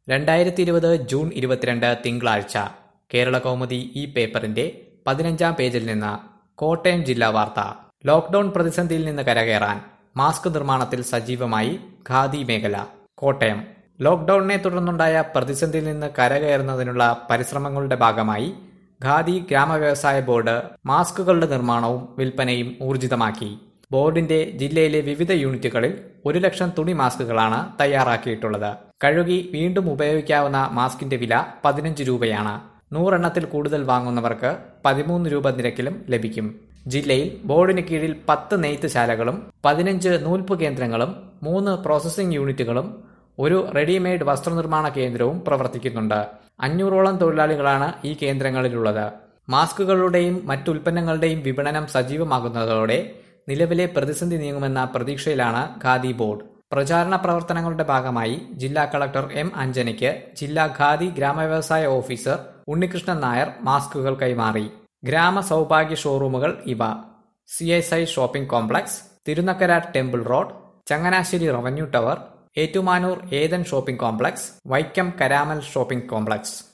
രണ്ടായിരത്തി ഇരുപത് ജൂൺ ഇരുപത്തിരണ്ട് തിങ്കളാഴ്ച കേരള കൗമുദി ഈ പേപ്പറിന്റെ പതിനഞ്ചാം പേജിൽ നിന്ന് കോട്ടയം ജില്ലാ വാർത്ത ലോക്ഡൌൺ പ്രതിസന്ധിയിൽ നിന്ന് കരകയറാൻ മാസ്ക് നിർമ്മാണത്തിൽ സജീവമായി ഖാദി മേഖല കോട്ടയം ലോക്ഡൌണിനെ തുടർന്നുണ്ടായ പ്രതിസന്ധിയിൽ നിന്ന് കരകയറുന്നതിനുള്ള പരിശ്രമങ്ങളുടെ ഭാഗമായി ഖാദി ഗ്രാമവ്യവസായ ബോർഡ് മാസ്കുകളുടെ നിർമ്മാണവും വിൽപ്പനയും ഊർജിതമാക്കി ബോർഡിന്റെ ജില്ലയിലെ വിവിധ യൂണിറ്റുകളിൽ ഒരു ലക്ഷം തുണി മാസ്കുകളാണ് തയ്യാറാക്കിയിട്ടുള്ളത് കഴുകി വീണ്ടും ഉപയോഗിക്കാവുന്ന മാസ്കിന്റെ വില പതിനഞ്ച് രൂപയാണ് നൂറെണ്ണത്തിൽ കൂടുതൽ വാങ്ങുന്നവർക്ക് പതിമൂന്ന് രൂപ നിരക്കിലും ലഭിക്കും ജില്ലയിൽ ബോർഡിന് കീഴിൽ പത്ത് നെയ്ത്ത് ശാലകളും പതിനഞ്ച് നൂൽപ്പ് കേന്ദ്രങ്ങളും മൂന്ന് പ്രോസസ്സിംഗ് യൂണിറ്റുകളും ഒരു റെഡിമെയ്ഡ് വസ്ത്രനിർമ്മാണ കേന്ദ്രവും പ്രവർത്തിക്കുന്നുണ്ട് അഞ്ഞൂറോളം തൊഴിലാളികളാണ് ഈ കേന്ദ്രങ്ങളിലുള്ളത് മാസ്കുകളുടെയും മറ്റുൽപ്പന്നങ്ങളുടെയും വിപണനം സജീവമാകുന്നതോടെ നിലവിലെ പ്രതിസന്ധി നീങ്ങുമെന്ന പ്രതീക്ഷയിലാണ് ഖാദി ബോർഡ് പ്രചാരണ പ്രവർത്തനങ്ങളുടെ ഭാഗമായി ജില്ലാ കളക്ടർ എം അഞ്ജനയ്ക്ക് ജില്ലാ ഖാദി ഗ്രാമവ്യവസായ ഓഫീസർ ഉണ്ണികൃഷ്ണൻ നായർ മാസ്കുകൾ കൈമാറി ഗ്രാമ സൗഭാഗ്യ ഷോറൂമുകൾ ഇവ C S I shopping complex Thirunakkara temple road Changanassery revenue tower Ettumanoor ഏതൻ ഷോപ്പിംഗ് കോംപ്ലക്സ് വൈക്കം കരാമൽ ഷോപ്പിംഗ് കോംപ്ലക്സ്